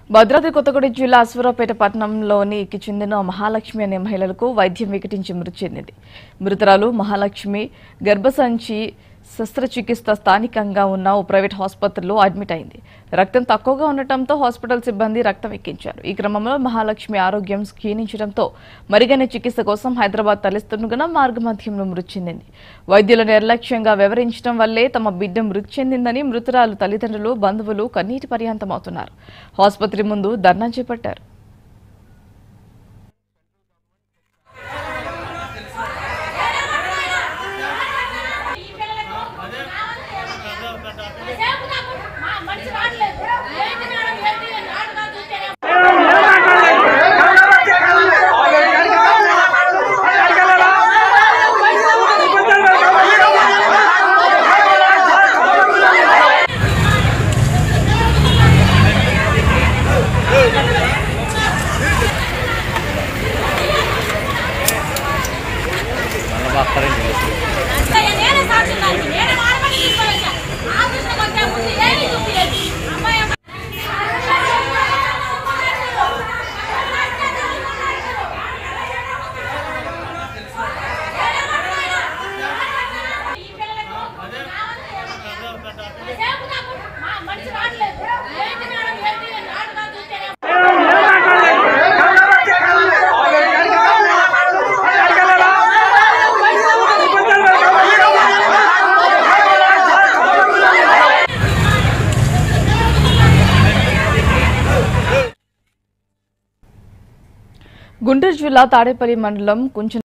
భద్రాద్రి కొత్తగూడెం జిల్లా అశ్వరావుపేట పట్టణంలోనికి చెందిన మహాలక్ష్మి అనే మహిళలకు వైద్యం వికటించి మృతి చెందింది మృతురాలు మహాలక్ష్మి గర్భసంచి శస్త్రచికిత్స స్థానికంగా ఉన్న ఓ ప్రైవేట్ ఆసుపత్రిలో అడ్మిట్ అయింది రక్తం తక్కువగా ఉండటంతో హాస్పిటల్ సిబ్బంది రక్తం ఎక్కించారు ఈ క్రమంలో మహాలక్ష్మి ఆరోగ్యం క్షీణించడంతో మరిగైన చికిత్స కోసం హైదరాబాద్ తలెస్తుండగా మార్గమధ్యంలో మృతి చెందింది వైద్యుల నిర్లక్ష్యంగా వివరించడం వల్లే తమ బిడ్డ మృతి చెందిందని మృతురాలు తల్లిదండ్రులు బంధువులు కన్నీటి పర్యాంతమవుతున్నారు ఆసుపత్రి ముందు ధర్నా చేపట్టారు మనిషి రావట్లేదు ఏంటి మేడం ఏంటి నాటకాలు చూస్తేనే నేనే సాక్షి దానికి నేనే మారమని తీసుకొని వచ్చా ఆఫీస్లో వచ్చే ముందు ఏమీ చూపించలేదు అమ్మాయి అమ్మాయి మనిషి రావట్లేదు ఏంటి మేడం ఏంటి నాటకాలు చూస్తేనే గుంటూరు జిల్లా తాడేపల్లి మండలం కుంచ